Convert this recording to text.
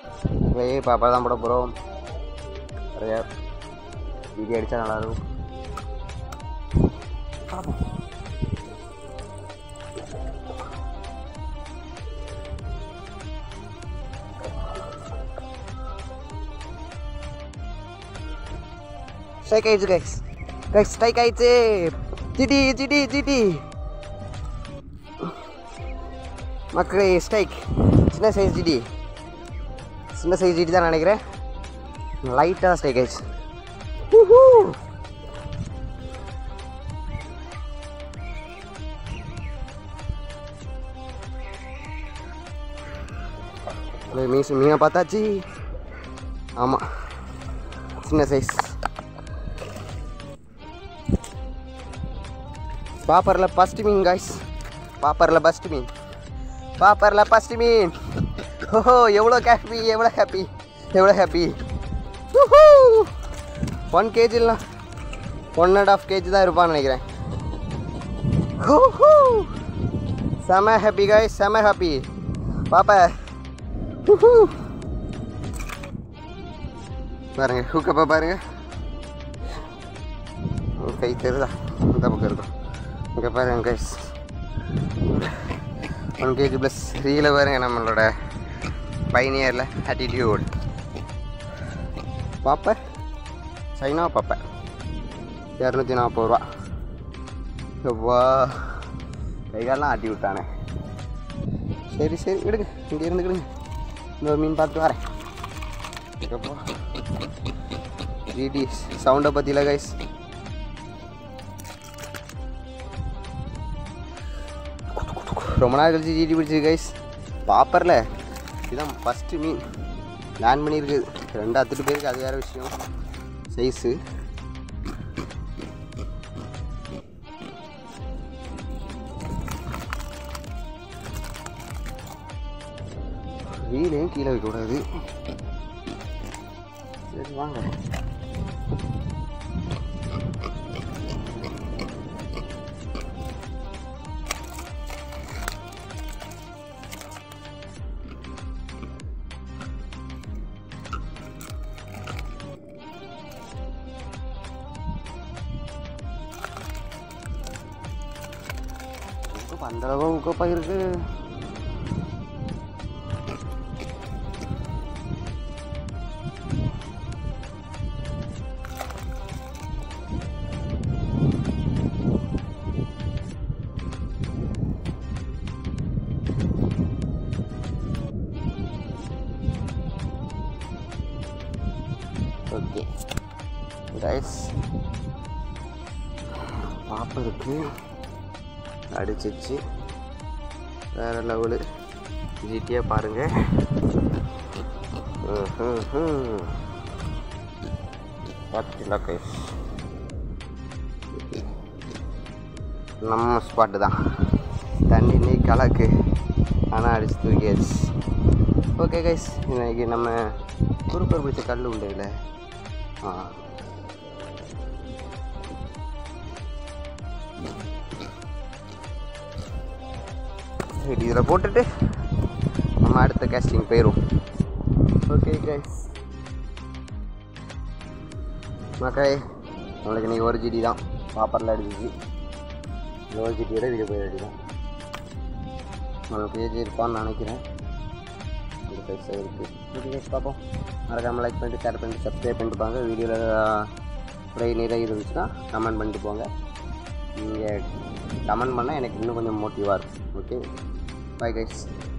போய் பாப்பா தான் போட போகிறோம் நிறைய வீடியோ அடித்தா நல்லாயிருக்கும் பார்ப்போம் ஸ்ட்ரைக் ஆயிடுச்சு கைஸ் கைஸ் ஸ்ட்ரைக் ஆயிடுச்சு ஜிடி ஜிடி ஜிடி மக்களே ஸ்ட்ரைக் சின்ன சைஸ் ஜிடி சின்ன சைஸ் ஜிடி தான் நினைக்கிறேன் லைட்டாக தான் ஸ்ட்ரைக் ஆயிடுச்சு Woohoo! மீஸ் மீனை பார்த்தாச்சு ஆமாம் சின்ன சைஸ் பாப்பரில் ஃபஸ்ட் மீன் காய்ஸ் பாப்பரில் ஃபஸ்ட் மீன் பாப்பரில் ஃபஸ்ட் மீன் ஓஹோ எவ்வளோ ஹாப்பி எவ்வளோ ஹாப்பி எவ்வளோ ஹாப்பி ஒன் கேஜி இல்லை ஒன் அண்ட் ஆஃப் கேஜி தான் இருப்பான்னு நினைக்கிறேன் ஹூஹூ. செம ஹாப்பி காய்ஸ் செம ஹாப்பி பாப்பா ஹூஹூ. பாருங்க ஹூக்கப்பா பாருங்க உங்க கை தெரியுதா இந்த பக்கம் இருக்கும் இங்கே பாருங்க கைஸ் ஒன் கேஜி ப்ளஸ் ரீல பாருங்க நம்மளோட பைனியரில் ஆட்டிடியூட் பாப்ப சைனா பாப்ப இரநூத்தி நாற்பது ரூபா வா கைகாலெலாம் ஆட்டி விட்டானே சரி சரி விடுங்க இங்கே இருந்துக்கிடுங்க இன்னொரு மீன் பார்த்து வரேன் இருக்கப்போ ஜிடி சவுண்டை பற்றியில கைஸ் ரொம்ப நாள் கழிச்சு ஜிடி பிடிச்சிருக்கு கைஸ் பாப்பரில் இதுதான் ஃபஸ்ட்டு மீன் லேண்ட் பண்ணியிருக்கு ரெண்டு அத்துட்டு பேருக்கு அது வேறு விஷயம் சைஸு வீலையும் கீழே வைக்கக்கூடாது சரி வாங்க உக்கப்பா, அந்த அளவு உக்கப்பா இருக்கு ஓகே ரைஸ் பார்ப்பதுக்கு அடிச்சிச்சு வேறு லெவலு ஜிடியாக பாருங்கள் பார்த்தீங்களா கைஸ் நம்ம ஸ்பாட்டு தான் தண்ணி நீ கலக்கு ஆனால் அடிச்சு தூக்கியாச்சு ஓகே கைஸ் இன்னைக்கு நம்ம குறுப்பர் பிடிச்ச கல் உண்டு இல்லை ஆ சரி இதில் போட்டுட்டு நம்ம அடுத்த கேஸ்டிங் போயிடும் ஓகே கைஸ் மக்களே நம்மளுக்கு இன்றைக்கி ஒரு ஜிடி தான் பாப்பரில் அடிச்சிச்சு இந்த ஒரு ஜிடியோட வீடியோ போய் அடிக்கும் நம்மளுக்கு ஏஜ் இருப்பான்னு நினைக்கிறேன் இந்த பைசா இருக்குது ஓகே கைஸ் பார்ப்போம் மறக்காமல் லைக் பண்ணிட்டு ஷேர் பண்ணிட்டு சப்ஸ்கிரைப் பண்ணிட்டு போங்க வீடியோவில் குறை நிறைய இருந்துச்சுன்னா கமெண்ட் பண்ணிட்டு போங்க நீங்கள் கமெண்ட் பண்ணால் எனக்கு இன்னும் கொஞ்சம் மோட்டிவாக இருக்கும் ஓகே பாய் கைஸ்